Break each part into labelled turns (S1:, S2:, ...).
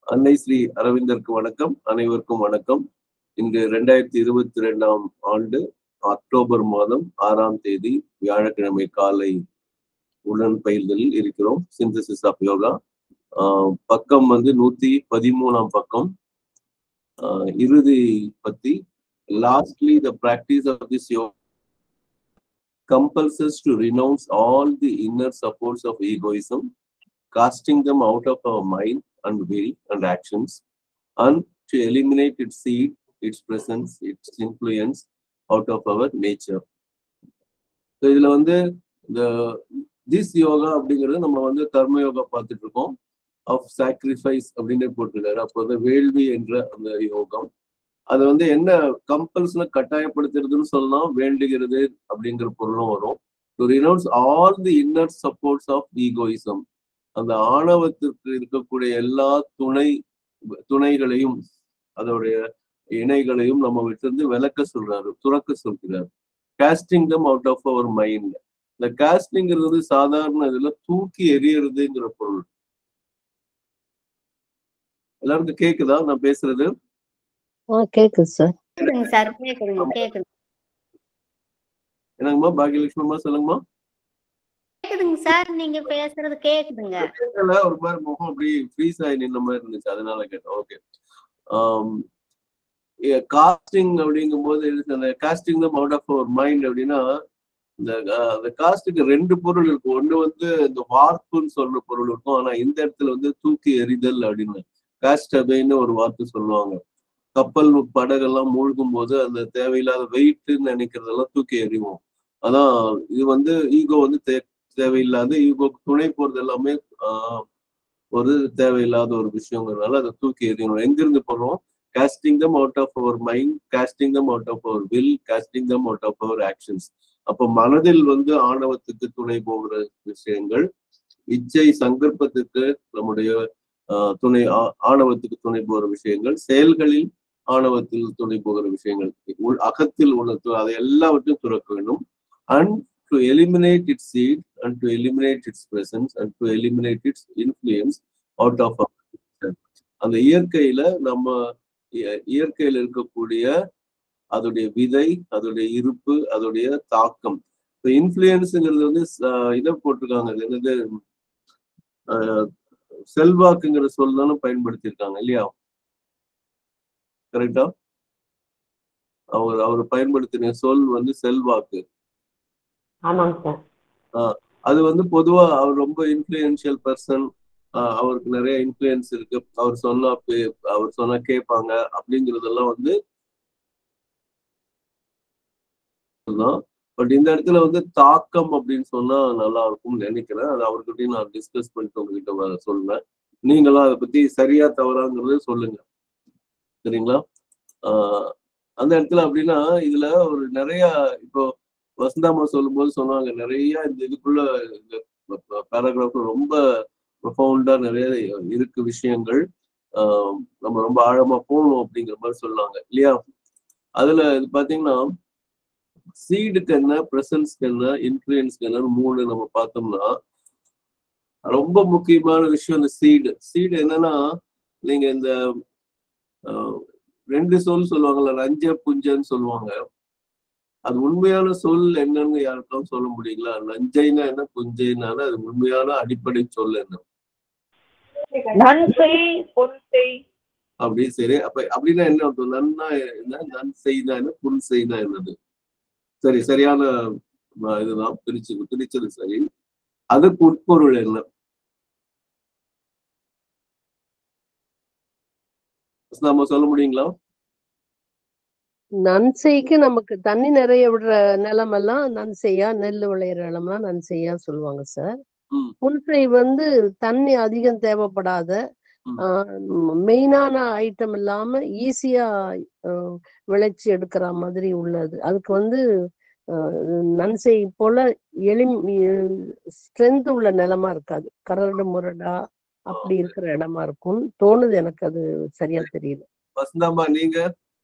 S1: அன்னை ஸ்ரீ அரவிந்தருக்கு வணக்கம் அனைவருக்கும் வணக்கம் இன்று ரெண்டாயிரத்தி இருபத்தி ரெண்டாம் ஆண்டு அக்டோபர் மாதம் ஆறாம் தேதி வியாழக்கிழமை காலை உடன் பயில்களில் இருக்கிறோம் சிந்தசிஸ் ஆஃப் யோகா பக்கம் வந்து நூத்தி பதிமூணாம் பக்கம் ஆஹ் இறுதி பத்தி lastly the practice of this yoga compels us to renounce all the inner supports of egoism, casting them out of our mind and will and actions, and to eliminate its seed, its presence, its influence out of our nature. So இதுல வந்து இந்த this yoga அப்படிங்கிறது நம்ம வந்து கர்ம யோகா பார்த்துட்டு இருக்கோம் of sacrifice அப்படின்னு போட்டிருக்காரு அப்போ வந்து வேள்வி என்ற அந்த யோகம் அது வந்து என்ன கம்பல்ஸ்ல கட்டாயப்படுத்துறதுன்னு சொல்லலாம் வேண்டுகிறது அப்படிங்கிற பொருளும் வரும் to renounce all the inner supports of egoism அந்த ஆணவத்திற்கு இருக்கக்கூடிய எல்லா துணை துணைகளையும் அதோடைய இணைகளையும் நம்ம விட்டு விளக்க சொல்றாரு துறக்க சொல்கிறார் casting them out of our mind இந்த காஸ்டிங்கிறது சாதாரண இதுல தூக்கி எறியறதுங்கிற பொருள் எல்லாருக்கும் கேக்குதா நான் பேசுறது
S2: ஆ கேக்குது சார்
S3: கேக்குதுங்க சார் கேக்குதுங்க கேக்குது
S1: என்னங்கம்மா பாகியலட்சுமிமா சொல்லுங்கம்மா
S3: கேக்குதுங்க சார் நீங்க பேசுறது கேக்குதுங்க
S1: கேட்கல ஒரு மாதிரி முகம் அப்படி ஃப்ரீஸ் ஆகி நின்ன மாதிரி இருந்துச்சு அதனால கேட்டேன் ஓகே காஸ்டிங் அப்படிங்கும்போது அந்த காஸ்டிங் தான் அவுட் ஆஃப் அவர் மைண்ட் அப்படின்னா இந்த அந்த காஸ்டுக்கு ரெண்டு பொருள் இருக்கும் ஒண்ணு வந்து இந்த வார்ப்புன்னு சொல்ற பொருள் இருக்கும் ஆனா இந்த இடத்துல வந்து தூக்கி எறிதல் அப்படின்னு காஸ்ட் அபைன்னு ஒரு வார்த்தை சொல்லுவாங்க கப்பல் படகெல்லாம் மூழ்கும் போது அந்த தேவையில்லாத வெயிட்னு நினைக்கிறதெல்லாம் தூக்கி எறிவோம் அதான் இது வந்து ஈகோ வந்து தே தேவையில்லாத ஈகோ துணை போறது எல்லாமே ஆஹ் ஒரு தேவையில்லாத ஒரு விஷயங்கிறதுனால அதை தூக்கி எறியணும் எங்கிருந்து போறோம் casting them out of our mind casting them out of our will casting them out of our actions அப்போ மனதில் வந்து ஆணவத்துக்கு துணை போகிற விஷயங்கள் இச்சை சங்கற்பத்துக்கு நம்முடைய துணை ஆணவத்துக்கு துணை போகிற விஷயங்கள் செயல்களில் ஆணவத்தில் துணை போகிற விஷயங்கள் அகத்தில் உள்ள அதை எல்லாவற்றையும் துறக்க வேண்டும் and to eliminate its seat and to eliminate its presence and to eliminate its influence out of அந்த இயற்கையில நம்ம இயற்கையில இருக்கக்கூடிய அதோடைய விதை அதோடைய இருப்பு அதோடைய தாக்கம் இப்போ இன்ஃபுளுயன்ஸுங்கிறது வந்து இதை போட்டிருக்காங்க அது என்னது செல்வாக்குங்கிற சொல் தானே பயன்படுத்தியிருக்காங்க இல்லையா கரெக்டா அவர் அவர் பயன்படுத்தின சொல் வந்து செல்வாக்கு
S2: ஆமாங்க சார்
S1: அது வந்து பொதுவா அவர் ரொம்ப இன்ஃபுளுயன்ஷியல் பர்சன் அவருக்கு நிறைய இன்ஃபுளுயன்ஸ் இருக்கு அவர் சொன்னா அவர் சொன்னா கேட்பாங்க அப்படிங்கிறதெல்லாம் வந்து பட் இந்த இடத்துல வந்து தாக்கம் அப்படின்னு சொன்னா நல்லா இருக்கும்னு நினைக்கிறேன் அது அவர்கிட்டயும் நான் டிஸ்கஸ் பண்ணிட்டு உங்ககிட்ட சொல்லுவேன் நீங்களும் அதை பத்தி சரியா தவறாங்கிறது சொல்லுங்க சரிங்களா ஆஹ் அந்த இடத்துல அப்படின்னா இதுல ஒரு நிறைய இப்போ வசந்தாமா சொல்லும்போது சொன்னாங்க நிறைய இந்த இதுக்குள்ள இந்த பேராகிராஃப் ரொம்ப ப்ரொஃபவுண்டா நிறைய இருக்கு விஷயங்கள் ஆஹ் நம்ம ரொம்ப ஆழமா போகணும் அப்படிங்கிற மாதிரி சொன்னாங்க இல்லையா அதுல இது பாத்தீங்கன்னா சீடுக்கு என்ன ப்ரெசன்ஸ்க்கு என்ன இன்ஃபுளுயன்ஸ்க்கு என்ன மூணு நம்ம பார்த்தோம்னா ரொம்ப முக்கியமான விஷயம் இந்த சீடு சீடு என்னன்னா நீங்க இந்த ரெண்டு சொல் சொல்லுவாங்கல்ல லஞ்ச புஞ்சன்னு சொல்லுவாங்க அது உண்மையான சொல் என்னன்னு யாருக்கும் சொல்ல முடியுங்களா லஞ்சைனா என்ன புஞ்சைனா அது உண்மையான அடிப்படை சொல் என்ன அப்படி சரி அப்ப அப்படின்னா என்ன அர்த்தம் நன்னா என்ன நன் செய்தா என்ன புல் செய்தா என்னது சரி சரியான இதுதான் பிரிச்சு பிரிச்சது சரி அதுக்கு உட்பொருள் என்ன நம்ம சொல்ல முடியுங்களா
S2: நன்செய்க்கு நமக்கு தண்ணி நிறைய விடுற நிலமெல்லாம் நன்செய்யா நெல் விளையிற நிலமெல்லாம் நன்செய்யா சொல்லுவாங்க சார் புல்சை வந்து தண்ணி அதிகம் தேவைப்படாத மெயினான ஐட்டம் இல்லாம ஈஸியா விளைச்சி எடுக்கிற மாதிரி உள்ளது அதுக்கு வந்து நன்செய் போல எளி ஸ்ட்ரென்த் உள்ள நிலமா இருக்காது கரடு முரடா அப்படி இருக்கிற இடமா இருக்கும் தோணுது எனக்கு அது சரியா தெரியல
S1: வசந்தாமா நீங்க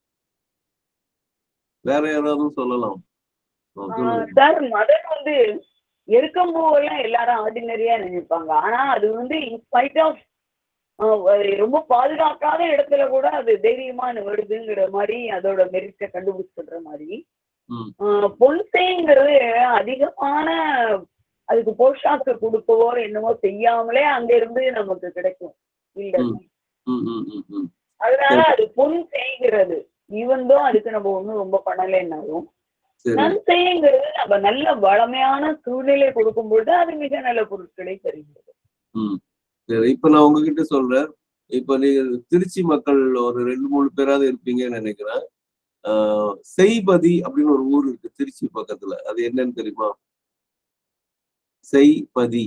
S1: வேற யாராவது சொல்லலாம்
S4: சார் மதன் வந்து எருக்கம்பூவெல்லாம் எல்லாரும் ஆர்டினரியா நினைப்பாங்க ஆனா அது வந்து இன்ஸ்பைட் ஆஃப் ஆஹ் அது ரொம்ப பாதுகாக்காத இடத்துல கூட அது தைரியமா வருதுங்கிற மாதிரி அதோட மெரிட்டை கண்டுபிடிச்சு சொல்ற மாதிரி
S1: ம்.
S4: ஆஹ் பொன்சைங்கிறது அதிகமான அதுக்கு போஷாக்கு கொடுக்கவோ என்னமோ செய்யாமலே அங்க இருந்து நமக்கு கிடைக்கும் இல்ல
S1: ம். ம், ம், ம், ம்.
S4: அதனால அது பொன் செய்கிறது ஈவன்தோ அதுக்கு நம்ம ஒண்ணும் ரொம்ப பண்ணலைன்னாலும்
S1: சரி
S4: நன்செய்ங்கிறது நம்ம நல்ல வளமையான சூழ்நிலை கொடுக்கும் பொழுது அது மிக நல்ல பொருட்களை தருகிறது
S1: ம் சரி இப்ப நான் உங்ககிட்ட சொல்றேன் இப்ப நீங்க திருச்சி மக்கள் ஒரு ரெண்டு மூணு பேராவது இருப்பீங்கன்னு நினைக்கிறேன் ஆஹ் செய்பதி அப்படின்னு ஒரு ஊர் இருக்கு திருச்சி பக்கத்துல அது என்னன்னு தெரியுமா செய்பதி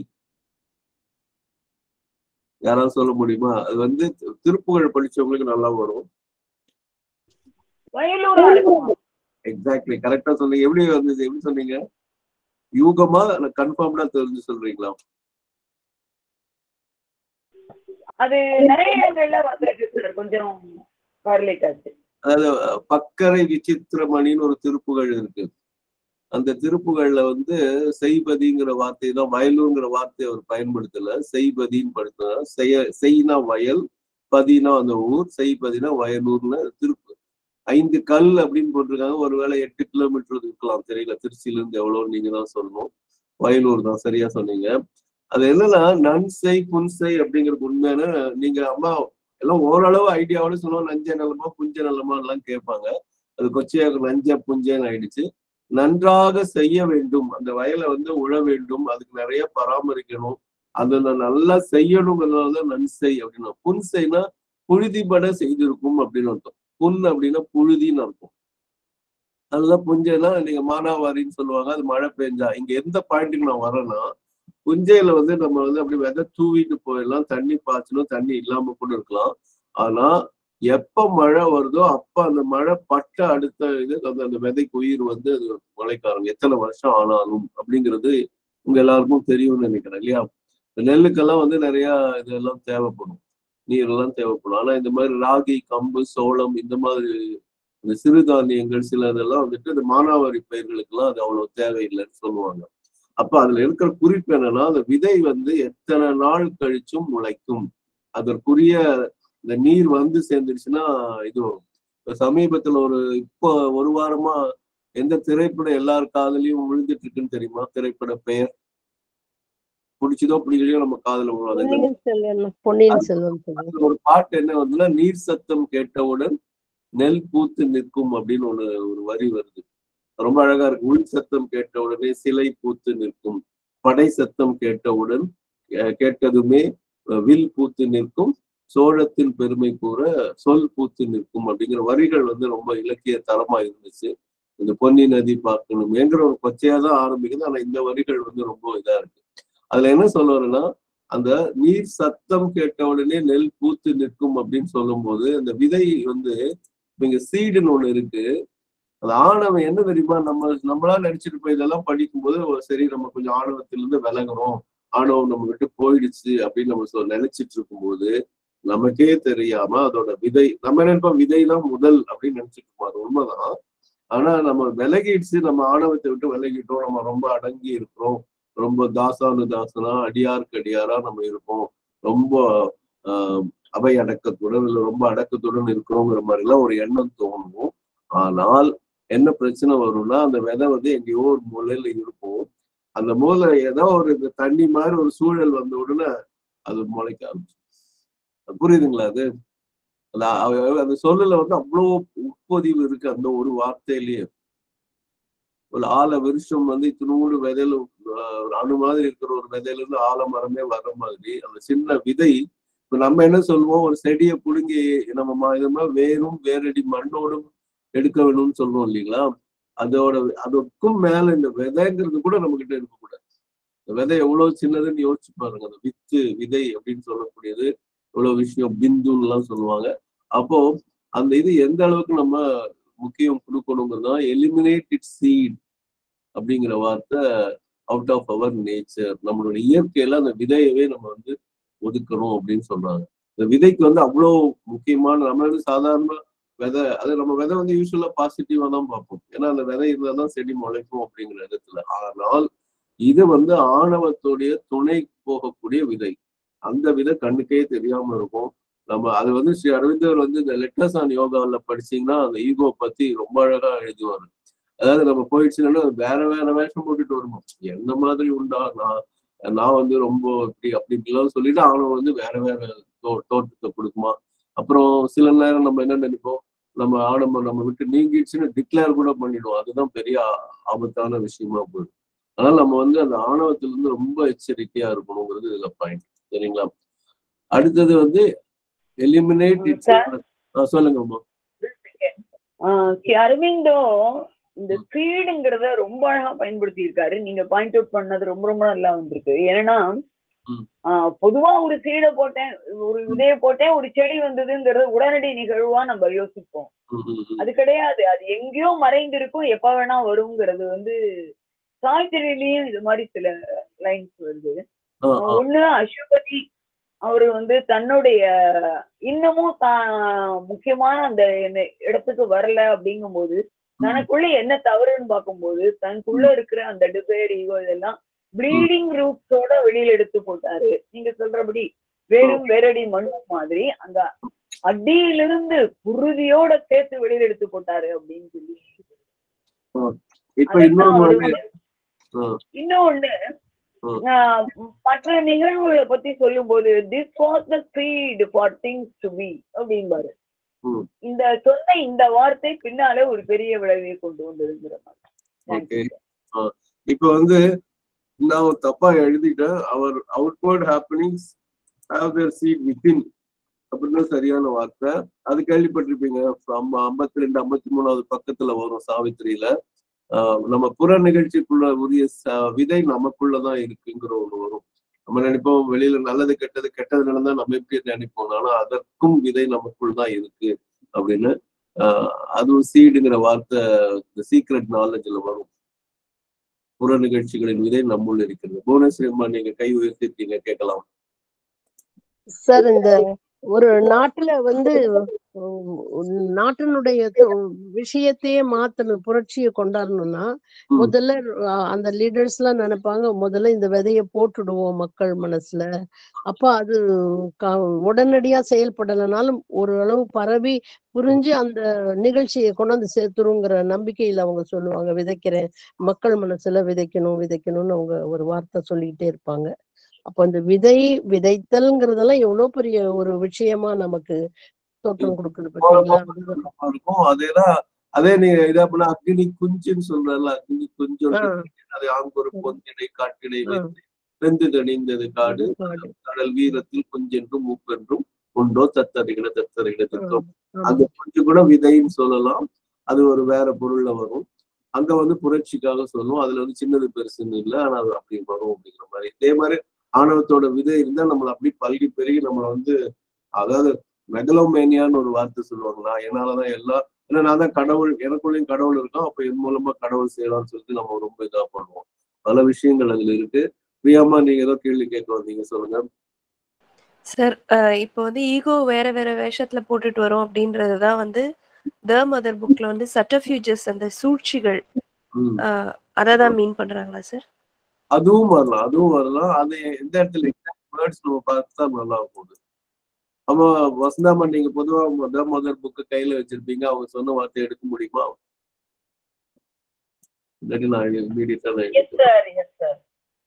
S1: யாராவது சொல்ல முடியுமா அது வந்து தி- திருப்புகழ் படிச்சவங்களுக்கு நல்லா வரும்
S4: வயலூரா இருக்கும்
S1: எக்ஸாக்ட்லி கரெக்டா சொன்னீங்க எப்படி வந்தது எப்படி சொன்னீங்க யூகமா கன்ஃபார்ம்டா தெரிஞ்சு சொல்றீங்களா
S4: அது நிறைய இடங்கள்ல வந்திருக்கு சார் கொஞ்சம் கார்லேட் ஆச்சு
S1: அதாவது அஹ், பக்கரை விசித்திரமணின்னு ஒரு திருப்புகழ் இருக்கு அந்த திருப்புகழ்ல வந்து செய்பதிங்கிற வார்த்தை தான் வயலுங்கிற வார்த்தையை அவர் பயன்படுத்தல செய்பதின்னு படுத்தினார் செய்ய செய்னா வயல் பதினா அந்த ஊர் செய்பதினா வயலூர்னு திருப்பு ஐந்து கல் அப்படின்னு போட்டிருக்காங்க ஒருவேளை எட்டு கிலோமீட்டர் இருக்கலாம் தெரியல திருச்சியில இருந்து எவ்வளவு நீங்க தான் சொல்லணும் வயலூர் தான் சரியா சொன்னீங்க அது என்னன்னா நன்சை புன்சை அப்படிங்கிறது உண்மையான நீங்க அம்மா எல்லாம் ஓரளவு ஐடியாவோட சொல்லுவோம் நஞ்ச நலமா புஞ்ச நலமா எல்லாம் கேட்பாங்க அது கொச்சையாக நஞ்ச புஞ்சன்னு ஆயிடுச்சு நன்றாக செய்ய வேண்டும் அந்த வயலை வந்து உழ வேண்டும் அதுக்கு நிறைய பராமரிக்கணும் அதை நான் நல்லா செய்யணுங்கிறதுனாலதான் நன்சை அப்படின்னா புன்சைனா புழுதிபட செய்திருக்கும் அப்படின்னு அர்த்தம் புன் அப்படின்னா புழுதின்னு அர்த்தம் அதுதான் புஞ்சைனா நீங்க மானாவாரின்னு சொல்லுவாங்க அது மழை பெஞ்சா இங்க எந்த பாயிண்ட்டுக்கு நான் வரேன்னா புஞ்சையில வந்து நம்ம வந்து அப்படி விதை தூவிட்டு போயிடலாம் தண்ணி பாய்ச்சணும் தண்ணி இல்லாம கூட இருக்கலாம் ஆனா எப்ப மழை வருதோ அப்ப அந்த மழை பட்ட அடுத்த இது அந்த அந்த விதைக்கு உயிர் வந்து அது முளைக்காரம் எத்தனை வருஷம் ஆனாலும் அப்படிங்கிறது உங்க எல்லாருக்கும் தெரியும்னு நினைக்கிறேன் இல்லையா இந்த நெல்லுக்கெல்லாம் வந்து நிறைய இதெல்லாம் தேவைப்படும் நீர் எல்லாம் தேவைப்படும் ஆனா இந்த மாதிரி ராகி கம்பு சோளம் இந்த மாதிரி இந்த சிறுதானியங்கள் சில இதெல்லாம் வந்துட்டு இந்த மானாவாரி பயிர்களுக்கெல்லாம் அது அவ்வளவு தேவையில்லைன்னு சொல்லுவாங்க அப்ப அதுல இருக்கிற குறிப்பு என்னன்னா அந்த விதை வந்து எத்தனை நாள் கழிச்சும் முளைக்கும் அதற்குரிய இந்த நீர் வந்து சேர்ந்துருச்சுன்னா இது வரும். இப்ப சமீபத்துல ஒரு இப்போ ஒரு வாரமா எந்த திரைப்படம் எல்லார் காதலையும் விழுந்துட்டு இருக்குன்னு தெரியுமா திரைப்பட பெயர் பிடிச்சதோ பிடிக்கலையோ நம்ம காதல விழும் அது என்ன?
S2: பொன்னியின் செல்வன் பொன்னியின் செல்வன் சொல்லுங்க
S1: அதுல ஒரு பாட்டு என்ன வந்துன்னா நீர் சத்தம் கேட்டவுடன் நெல் பூத்து நிற்கும் அப்படின்னு ஒண்ணு ஒரு வரி வருது ரொம்ப அழகா இருக்கு உள் சத்தம் கேட்ட உடனே சிலை பூத்து நிற்கும் படை சத்தம் கேட்டவுடன் அஹ், கேட்டதுமே அஹ், வில் பூத்து நிற்கும் சோழத்தின் பெருமை கூற சொல் பூத்து நிற்கும் அப்படிங்கிற வரிகள் வந்து ரொம்ப இலக்கிய தரமா இருந்துச்சு இந்த பொன்னி நதி பார்க்கணும் என்கிற ஒரு கொச்சையா தான் ஆரம்பிக்குது ஆனா இந்த வரிகள் வந்து ரொம்ப இதா இருக்கு அதுல என்ன சொல்ல வரேன்னா அந்த நீர் சத்தம் கேட்ட உடனே நெல் பூத்து நிற்கும் அப்படின்னு சொல்லும்போது அந்த விதை வந்து இப்ப இங்க சீடுன்னு ஒண்ணு இருக்கு அந்த ஆணவம் என்ன தெரியுமா நம்ம நம்மளா நினைச்சிட்டு போய் இதெல்லாம் படிக்கும்போது ஒரு சரி நம்ம கொஞ்சம் ஆணவத்திலிருந்து விலகுறோம் ஆணவம் நம்ம விட்டு போயிடுச்சு அப்படின்னு நம்ம சொல் நினைச்சிட்டு இருக்கும்போது நமக்கே தெரியாம அதோட விதை நம்ம நினைப்போம் விதை தான் முதல் அப்படின்னு நினைச்சிட்டு இருப்போம் அது உண்மைதான் ஆனா நம்ம விலகிடுச்சு நம்ம ஆணவத்தை விட்டு விலகிட்டோம் நம்ம ரொம்ப அடங்கி இருக்கிறோம் ரொம்ப தாசானு தாசனா அடியாருக்கு அடியாரா நம்ம இருப்போம் ரொம்ப ஆஹ் அவை அடக்கத்துடன் இல்லை ரொம்ப அடக்கத்துடன் இருக்கிறோங்கிற மாதிரி எல்லாம் ஒரு எண்ணம் தோணும் ஆனால் என்ன பிரச்சனை வரும்னா அந்த விதை வந்து எங்கேயோ ஒரு மூலையில இருக்கும் அந்த மூலை ஏதோ ஒரு இந்த தண்ணி மாதிரி ஒரு சூழல் வந்த உடனே அது முளைக்க ஆரம்பிச்சு புரியுதுங்களா அது அந்த அவ- அந்த சொல்லல வந்து அவ்வளோ உட்பொதிவு இருக்கு அந்த ஒரு வார்த்தையிலேயே ஒரு ஆல விருஷம் வந்து இத்தினூடு விதையில ஆஹ், ஒரு அணு மாதிரி இருக்கிற ஒரு விதையில இருந்து ஆலமரமே வர்ற மாதிரி அந்த சின்ன விதை இப்ப நம்ம என்ன சொல்லுவோம் ஒரு செடியை புடுங்கி நம்ம ம- இது மாதிரி வேரும் வேரடி மண்ணோடும் எடுக்க வேணும்னு சொல்லுவோம் இல்லைங்களா அதோட அதுக்கும் மேல இந்த விதைங்கிறது கூட நம்ம கிட்ட இருக்கக்கூடாது இந்த விதை எவ்வளவு சின்னதுன்னு யோசிச்சு பாருங்க அந்த வித்து விதை அப்படின்னு சொல்லக்கூடியது எவ்வளவு விஷயம் பிந்துன்னு எல்லாம் சொல்லுவாங்க அப்போ அந்த இது எந்த அளவுக்கு நம்ம முக்கியம் கொடுக்கணுங்கிறது தான் எலிமினேட் இட் சீட் அப்படிங்கிற வார்த்தை அவுட் ஆஃப் அவர் நேச்சர் நம்மளுடைய இயற்கையில அந்த விதையவே நம்ம வந்து ஒதுக்கணும் அப்படின்னு சொல்றாங்க இந்த விதைக்கு வந்து அவ்வளோ முக்கியமான நம்ம வந்து சாதாரண விதை அது நம்ம விதை வந்து யூஸ்வலா பாசிட்டிவா தான் பார்ப்போம் ஏன்னா அந்த விதை இருந்தா தான் செடி முளைக்கும் அப்படிங்கிற இடத்துல ஆனால் இது வந்து ஆணவத்துடைய துணை போகக்கூடிய விதை அந்த விதை கண்ணுக்கே தெரியாம இருக்கும் நம்ம அது வந்து ஸ்ரீ அரவிந்தர் வந்து இந்த லெட்டர்ஸ் ஆன் யோகாவில் படிச்சீங்கன்னா அந்த ஈகோ பத்தி ரொம்ப அழகா எழுதுவாரு அதாவது நம்ம போயிடுச்சுன்னா வேற வேற வேஷம் போட்டுட்டு வருவோம் என்ன மாதிரி உண்டா நான் நான் வந்து ரொம்ப இப்படி அப்படி இப்படிலாம் சொல்லிட்டு அவனும் வந்து வேற வேற தோ- தோற்றத்தை கொடுக்குமா அப்புறம் சில நேரம் நம்ம என்ன நினைப்போம் நம்ம ஆடம்பரம் நம்ம விட்டு நீங்கிடுச்சுன்னு டிக்ளேர் கூட பண்ணிடுவோம் அதுதான் பெரிய ஆ- ஆபத்தான விஷயமா போயிடும் அதனால நம்ம வந்து அந்த ஆணவத்துல இருந்து ரொம்ப எச்சரிக்கையா இருக்கணுங்கிறது இதுல பாயிண்ட் சரிங்களா அடுத்தது வந்து எலிமினேட் இட்ஸ் சொல்லுங்க அம்மா
S4: ஆஹ் ஸ்ரீ அரவிந்தோ இந்த ஃபீடுங்கிறத ரொம்ப அழகா பயன்படுத்தி இருக்காரு நீங்க பாயிண்ட் அவுட் பண்ணது ரொம்ப ரொம்ப நல்லா வந்திருக்கு ஏன்னா
S1: ம்.
S4: ஆஹ் பொதுவா ஒரு சீடை போட்டேன் ஒரு விதைய போட்டேன் ஒரு செடி வந்ததுங்கிறது உடனடி நிகழ்வா நம்ம யோசிப்போம்
S1: ம், ம், ம்.
S4: அது கிடையாது அது எங்கேயோ மறைந்திருக்கும் எப்ப வேணா வருங்கிறது வந்து சாய்த்திரிலையும் இது மாதிரி சில லைன்ஸ் வருது
S1: ஆ, ஆ.
S4: ஒண்ணு அசுபதி அவரு வந்து தன்னுடைய இன்னமும் தான் முக்கியமான அந்த என்ன- இடத்துக்கு வரல அப்படிங்கும்போது தனக்குள்ள என்ன தவறுன்னு பார்க்கும்போது தனக்குள்ள இருக்கிற அந்த டிசைர் ஈகோ இதெல்லாம் ப்ளீடிங் ரூட்ஸோட வெளியில எடுத்து போட்டாரு நீங்க சொல்றபடி வேறும் வேரடி மண்ணு மாதிரி அந்த அடியிலிருந்து குருதியோட சேர்த்து வெளியில எடுத்து போட்டாரு அப்படின்னு சொல்லி
S1: இப்ப இன்னொரு
S4: அதைத்தான்
S1: மாதிரி
S4: அவரு
S1: ஆ,
S4: இன்னொன்னு
S1: ம்.
S4: ஆஹ் மற்ற நிகழ்வுகளை பத்தி சொல்லும்போது this was the speed for things to be அப்படிம்பாரு
S1: ம்.
S4: இந்த சொன்ன இந்த வார்த்தை பின்னாலே ஒரு பெரிய விளைவை கொண்டு வந்திருக்கிற
S1: ஓகே இப்ப வந்து நான் தப்பா எழுதிட்டேன் அவர் outward happenings have their seat within அப்படின்னு சரியான வார்த்தை அது கேள்விப்பட்டிருப்பீங்க ஐம்பத்தி ரெண்டு ஐம்பத்தி மூணாவது பக்கத்துல வரும் சாவித்திரியில ஆஹ் நம்ம புற நிகழ்ச்சிக்குள்ள உரிய ச- விதை நமக்குள்ளதான் இருக்குங்கிற ஒண்ணு வரும் நம்ம நினைப்போம் வெளியில நல்லது கெட்டது கெட்டது நடந்தா நம்ம எப்படி நினைப்போம் ஆனா அதற்கும் விதை நமக்குள் தான் இருக்கு அப்படின்னு ஆஹ் அதுவும் சீடுங்கிற வார்த்தை இந்த சீக்ரெட் நாலேஜ்ல வரும் புற நிகழ்ச்சிகளின் விதை நம்முள் இருக்கிறது புவனேஸ்வரி அம்மா நீங்க கை உயர்த்திருக்கீங்க கேட்கலாம்
S2: சார் இந்த ஒரு நாட்டுல வந்து உம், நாட்டினுடைய து- விஷயத்தையே மாத்தணும் புரட்சியை கொண்டாடணும்னா
S1: ம்.
S2: முதல்ல அஹ், அந்த லீடர்ஸ் எல்லாம் நினைப்பாங்க முதல்ல இந்த விதைய போட்டுடுவோம் மக்கள் மனசுல அப்ப அது க- உடனடியா செயல்படலைனாலும் ஓரளவு பரவி புரிஞ்சு அந்த நிகழ்ச்சியை கொண்டாந்து சேர்த்துருங்கிற நம்பிக்கையில அவங்க சொல்லுவாங்க விதைக்கிறேன் மக்கள் மனசுல விதைக்கணும் விதைக்கணும்னு அவங்க ஒரு வார்த்தை சொல்லிக்கிட்டே இருப்பாங்க அப்ப அந்த விதை விதைத்தல்ங்கிறதெல்லாம் எவ்வளவு பெரிய ஒரு விஷயமா நமக்கு தோற்றம் கொடுக்குது பாத்தீங்களா அதுதான்.
S1: இருக்கும் அதேதான் அதே நீங்க இதா பண்ண அக்னி குஞ்சுன்னு சொல்றல அக்னி குஞ்சு
S2: ஆ,
S1: அது ஆங்கொரு பொந்தினை காட்டினை
S2: ஆ.
S1: வைத்து வெந்து தணிந்தது காடு
S2: காடு.
S1: கடல் வீரத்தில் குஞ்சென்றும் மூப்பென்றும் உண்டோ தத்தறிகிட தத்தறிகிட தத்தம்
S2: ஆமா.
S1: அந்த குஞ்சு கூட விதைன்னு சொல்லலாம் அது ஒரு வேற பொருள்ல வரும் அங்க வந்து புரட்சிக்காக சொல்லுவோம் அதுல வந்து சின்னது பெருசுன்னு இல்லை ஆனா அது அப்படி வரும் அப்படிங்கிற மாதிரி இதே மாதிரி ஆணவத்தோட விதை இருந்தா நம்மள அப்படி பல்கி பெருகி நம்மள வந்து அதாவது மெகலோமேனியான்னு ஒரு வார்த்தை சொல்லுவாங்க நான் என்னாலதான் எல்லா ஏன்னா நான் தான் கடவுள் எனக்குள்ளேயும் கடவுள் இருக்கும் அப்ப என் மூலமா கடவுள் செய்யலாம்னு சொல்லிட்டு நம்ம ரொம்ப இதா பண்ணுவோம் பல விஷயங்கள் அதுல இருக்கு பிரியாமா நீங்க ஏதோ கேள்வி கேட்க வந்தீங்க சொல்லுங்க
S5: சார் இப்போ வந்து ஈகோ வேற வேற வேஷத்துல போட்டுட்டு வரோம் அப்படின்றது தான் வந்து த மதர் புக்ல வந்து சட்டஃபியூஜஸ் அந்த சூழ்ச்சிகள்
S1: ம்.
S5: அதை தான் மீன் பண்றாங்களா சார்
S1: அதுவும் வரலாம் அதுவும் வரலாம் அது எந்த இடத்துல வேர்ட்ஸ் நம்ம பார்த்தா நல்லா இருக்கும் ஆமா வசந்தாமா நீங்க பொதுவா முதல் முதல் புக்கு கையில வச்சிருப்பீங்க அவங்க சொன்ன வார்த்தை எடுக்க முடியுமா இல்லாட்டி நான் இமீடியட்டா நான்
S4: yes sir yes sir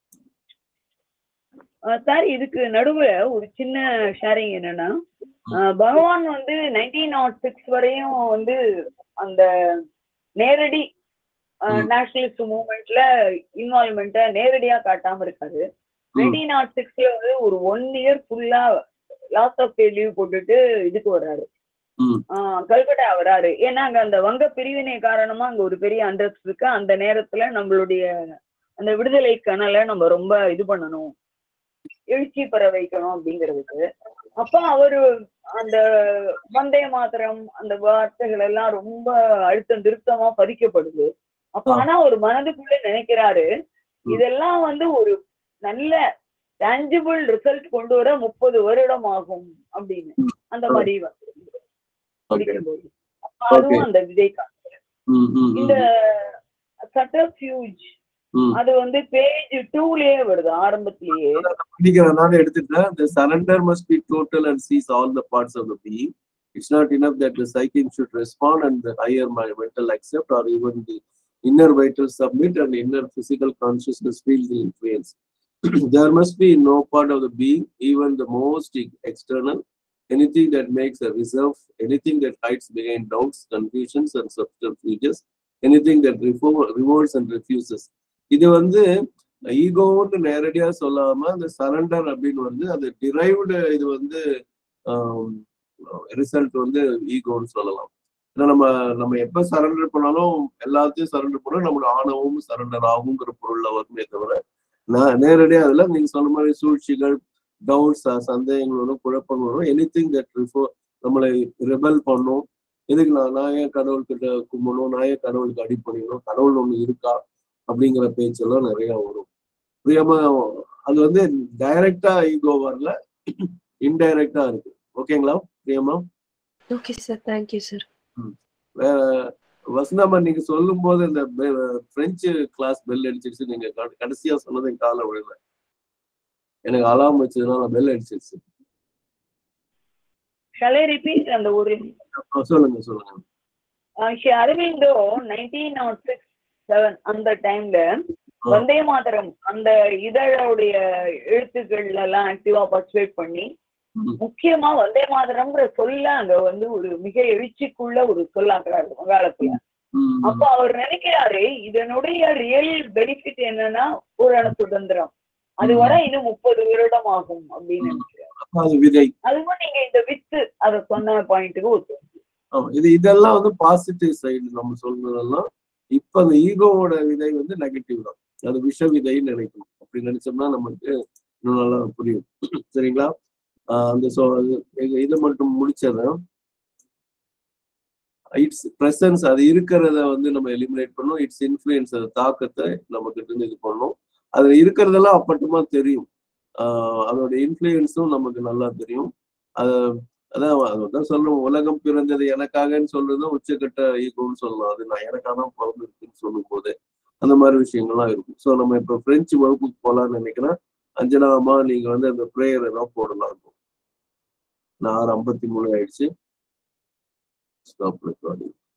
S4: sir இதுக்கு நடுவுல ஒரு சின்ன ஷேரிங் என்னன்னா அஹ் பகவான் வந்து நைன்டீன் நாட் சிக்ஸ் வரையும் வந்து அந்த நேரடி
S1: ம்.
S4: நேஷனலிஸ்ட் மூவ்மெண்ட்ல இன்வால்மெண்ட்டை நேரடியா காட்டாம இருக்காரு நைன்டீன் நாட் சிக்ஸ்ல வந்து ஒரு ஒன் இயர் ஃபுல்லா லாஸ் ஆஃப் பே லீவ் போட்டுட்டு இதுக்கு வர்றாரு
S1: ம்.
S4: ஆஹ் கல்கட்டா வராரு ஏன்னா அங்க அந்த வங்க பிரிவினை காரணமா அங்க ஒரு பெரிய அண்டர்ஸ் இருக்கு அந்த நேரத்துல நம்மளுடைய அந்த விடுதலை கனலை நம்ம ரொம்ப இது பண்ணணும் எழுச்சி பெற வைக்கணும் அப்படிங்கிறதுக்கு அப்ப அவரு அந்த வந்தே மாத்திரம் அந்த வார்த்தைகள் எல்லாம் ரொம்ப அழுத்தம் திருத்தமா பதிக்கப்படுது அப்ப
S1: ஆ.
S4: ஆனா ஒரு மனதுக்குள்ள நினைக்கிறாரு
S1: ம்.
S4: இதெல்லாம் வந்து ஒரு நல்ல டேஞ்சிபிள் ரிசல்ட் கொண்டு வர முப்பது வருடம் ஆகும் அப்படின்னு
S1: ம்.
S4: அந்த
S1: ஆ.
S4: மாதிரி வந்து
S1: ஓகே
S4: படிக்கும்போது அப்ப அதுவும் அந்த விதை
S1: ம் ம்
S4: இந்த
S1: ம்
S4: சட்டர்ஃபியூஜ்
S1: ம்.
S4: அது வந்து பேஜ் டூலயே வருது ஆரம்பத்திலேயே
S1: படிக்கிறனால எடுத்துட்டேன் the surrender must be total and seize all the parts of the being it's not enough that the psychic should respond and the higher mi- mental accept or even the inner vital submit and inner physical consciousness feels the influence there must be no part of the being even the most e- external anything that makes a reserve anything that hides behind doubts confusions and subterfuges anything that revo- revolts and refuses இது வந்து ஈகோன்னு நேரடியா சொல்லாம அந்த surrender அப்படின்னு வந்து அந்த derived இது வந்து ரிசல்ட் வந்து ஈகோன்னு சொல்லலாம் ஏன்னா நம்ம நம்ம எப்ப சரண்டர் பண்ணாலும் எல்லாத்தையும் சரண்டர் பண்ணா நம்மளோட ஆணவமும் சரண்டர் ஆகுங்கிற பொருள்ல வருமே தவிர நான் நேரடியா அதுல நீங்க சொன்ன மாதிரி சூழ்ச்சிகள் டவுட்ஸ் சந்தேகங்கள் வரும் குழப்பங்கள் வரும் எனி திங் தட் ரிஃபோ நம்மளை ரிபல் பண்ணும் எதுக்கு நான் நான் ஏன் கடவுள்கிட்ட கும்பிடணும் நான் ஏன் கடவுளுக்கு அடிப்பணியணும் கடவுள் ஒண்ணு இருக்கா அப்படிங்கிற பேச்செல்லாம் நிறைய வரும் புரியாம அது வந்து டைரக்டா ஈகோ வரல இன்டைரக்டா இருக்கு ஓகேங்களா பிரியமா
S5: ஓகே சார் தேங்க்யூ சார்
S1: வேற வசந்தாமன் நீங்க சொல்லும் போது இந்த பெ- பிரெஞ்சு கிளாஸ் பெல் அடிச்சிருச்சு நீங்க கட- கடைசியா சொன்னது என் கால விழுல எனக்கு அலாம் வச்சதுனால பெல் அடிச்சிருச்சு
S4: ஷலை ரிப்பீட் அந்த ஒரு
S1: அஹ் சொல்லுங்க சொல்லுங்க
S4: ஆஹ் Sri Aurobindo nineteen nought six seven அந்த டைம்ல வந்தே மாதரம் அந்த இதழோடைய எழுத்துக்கள்ல எல்லாம் ஆக்டிவா பார்ட்டிசிபேட் பண்ணி
S1: ம்.
S4: முக்கியமா வந்தே மாதரம்ங்கிற சொல்ல அங்க வந்து ஒரு மிக எழுச்சிக்குள்ள ஒரு சொல்லாக்குறாரு வங்காளத்துல
S1: ம்,
S4: அப்ப அவர் நினைக்கிறாரு இதனுடைய ரியல் பெனிஃபிட் என்னன்னா பூரண சுதந்திரம் அது வர இன்னும் முப்பது வருடம் ஆகும் அப்படின்னு நினைக்கிறாரு
S1: அப்ப அது விதை
S4: அதுவும் நீங்க இந்த வித்து அத சொன்ன பாயிண்ட்டுக்கு ஒத்து
S1: ஆமா இது இதெல்லாம் வந்து பாசிட்டிவ் சைடு நம்ம சொல்றதெல்லாம் இப்ப அந்த ஈகோவோட விதை வந்து நெகட்டிவ் தான் அது விஷ விதைன்னு நினைக்கணும் அப்படி நினைச்சோம்னா நமக்கு இன்னும் நல்லா புரியும் சரிங்களா ஆஹ் அந்த சோ இது- இதை மட்டும் முடிச்சிடறேன் இட்ஸ் பிரசன்ஸ் அது இருக்கிறத வந்து நம்ம எலிமினேட் பண்ணணும் இட்ஸ் இன்ஃப்ளூயன்ஸ் அது தாக்கத்தை நம்ம கிட்ட இருந்து இது பண்ணணும் அதுல இருக்கிறதெல்லாம் அப்பட்டமா தெரியும் ஆஹ் அதோட இன்ஃப்ளூயன்ஸும் நமக்கு நல்லா தெரியும் அது அதான் அதான் சொல்றோம் உலகம் பிறந்தது எனக்காகன்னு சொல்றதும் உச்சக்கட்ட ஈகோன்னு சொல்லலாம் அது நான் எனக்காக தான் பிறந்திருக்குன்னு சொல்லும் போது அந்த மாதிரி விஷயங்கள்லாம் இருக்கும் ஸோ நம்ம இப்போ பிரெஞ்சு வகுப்புக்கு போகலான்னு நினைக்கிறேன் அஞ்சனா அம்மா நீங்க வந்து அந்த ப்ரேயர் தான் போடலாம் இருக்கும் நான் ஆறு ஐம்பத்தி மூணு ஆயிடுச்சு ஸ்டாப் ரெக்கார்டிங்